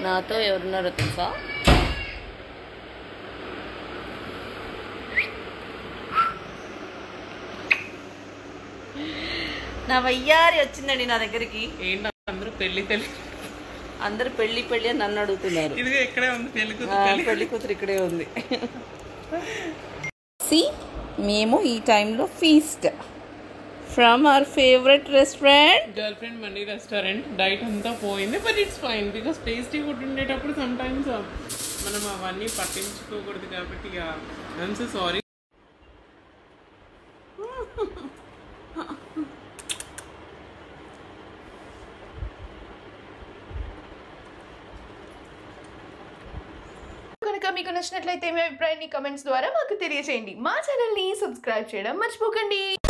నాతో ఎవరున్నారో తెలుసా నా వయ్యారి వచ్చిందండి నా దగ్గరికి ఏంటి అందరూ పెళ్లి పెళ్లి అందరు పెళ్లి పెళ్లి అని నన్ను అడుగుతున్నారు ఇదిగో ఇక్కడే ఉంది పెళ్లి ఆ, పెళ్లి కూతురు ఇక్కడే ఉంది సి మేము ఈ టైంలో feast from our favourite restaurant girlfriend మండి రెస్టారెంట్ డైట్ అంతా పోయింది but it's fine because tasty food ఉండేటప్పుడు సమ్ టైమ్స్ మనం అవన్నీ పట్టించుకోకూడదు కాబట్టి ఐఎమ్ సో సారీ కనుక మీకు నచ్చినట్లయితే మీ అభిప్రాయాన్ని కమెంట్స్ ద్వారా మాకు తెలియజేయండి మా ఛానల్ని సబ్స్క్రైబ్ చేయడం మర్చిపోకండి